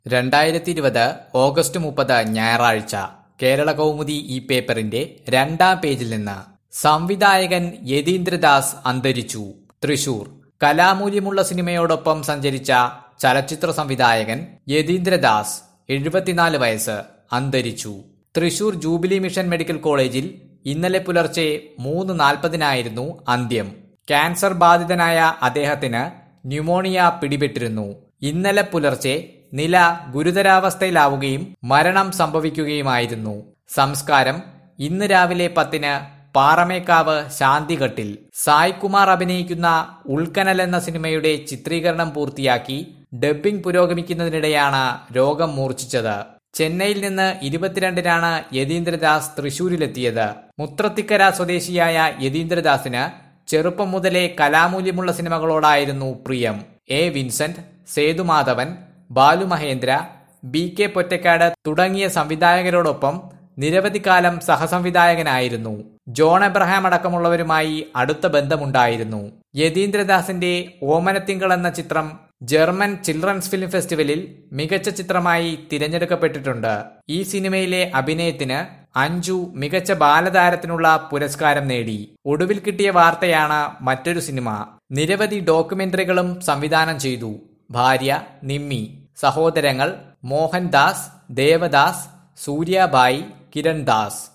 രണ്ടായിരത്തി ഇരുപത് ഓഗസ്റ്റ് മുപ്പത് ഞായറാഴ്ച കേരള കൗമുദി ഈ പേപ്പറിന്റെ രണ്ടാം പേജിൽ നിന്ന് സംവിധായകൻ യതീന്ദ്രദാസ് അന്തരിച്ചു തൃശൂർ കലാമൂല്യമുള്ള സിനിമയോടൊപ്പം സഞ്ചരിച്ച ചലച്ചിത്ര സംവിധായകൻ യതീന്ദ്രദാസ് എഴുപത്തിനാല് വയസ്സ് അന്തരിച്ചു തൃശൂർ ജൂബിലി മിഷൻ മെഡിക്കൽ കോളേജിൽ ഇന്നലെ പുലർച്ചെ മൂന്ന് നാൽപ്പതിനായിരുന്നു അന്ത്യം ക്യാൻസർ ബാധിതനായ അദ്ദേഹത്തിന് ന്യൂമോണിയ പിടിപെട്ടിരുന്നു ഇന്നലെ പുലർച്ചെ നില ഗുരുതരാവസ്ഥയിലാവുകയും മരണം സംഭവിക്കുകയുമായിരുന്നു സംസ്കാരം ഇന്ന് രാവിലെ പത്തിന് പാറമേക്കാവ് ശാന്തിഘട്ടിൽ സായ് കുമാർ അഭിനയിക്കുന്ന ഉൾക്കനൽ എന്ന സിനിമയുടെ ചിത്രീകരണം പൂർത്തിയാക്കി ഡബ്ബിംഗ് പുരോഗമിക്കുന്നതിനിടെയാണ് രോഗം മൂർച്ഛിച്ചത് ചെന്നൈയിൽ നിന്ന് ഇരുപത്തിരണ്ടിനാണ് യതീന്ദ്രദാസ് തൃശൂരിലെത്തിയത് മുത്രത്തിക്കര സ്വദേശിയായ യതീന്ദ്രദാസിന് ചെറുപ്പം മുതലേ കലാമൂല്യമുള്ള സിനിമകളോടായിരുന്നു പ്രിയം A Vincent Sethumadhavan Balu Mahendra B K Pottekkatt തുടങ്ങിയ സംവിധായകരോടൊപ്പം നിരവധി കാലം സഹസംവിധായകനായിരുന്നു ജോൺ എബ്രഹാം അടക്കമുള്ളവരുമായി അടുത്ത ബന്ധമുണ്ടായിരുന്നു യതീന്ദ്രദാസിന്റെ ഓമനത്തിങ്കൾ എന്ന ചിത്രം ജർമ്മൻ ചിൽഡ്രൻസ് ഫിലിം ഫെസ്റ്റിവലിൽ മികച്ച ചിത്രമായി തിരഞ്ഞെടുക്കപ്പെട്ടിട്ടുണ്ട് ഈ സിനിമയിലെ അഭിനയത്തിന് അഞ്ജു മികച്ച ബാലതാരത്തിനുള്ള പുരസ്കാരം നേടി ഒടുവിൽ കിട്ടിയ വാർത്തയാണ് മറ്റൊരു സിനിമ നിരവധി ഡോക്യുമെന്ററികളും സംവിധാനം ചെയ്തു ഭാര്യ നിമ്മി സഹോദരങ്ങൾ മോഹൻദാസ് ദേവദാസ് സൂര്യാബായി കിരൺ ദാസ്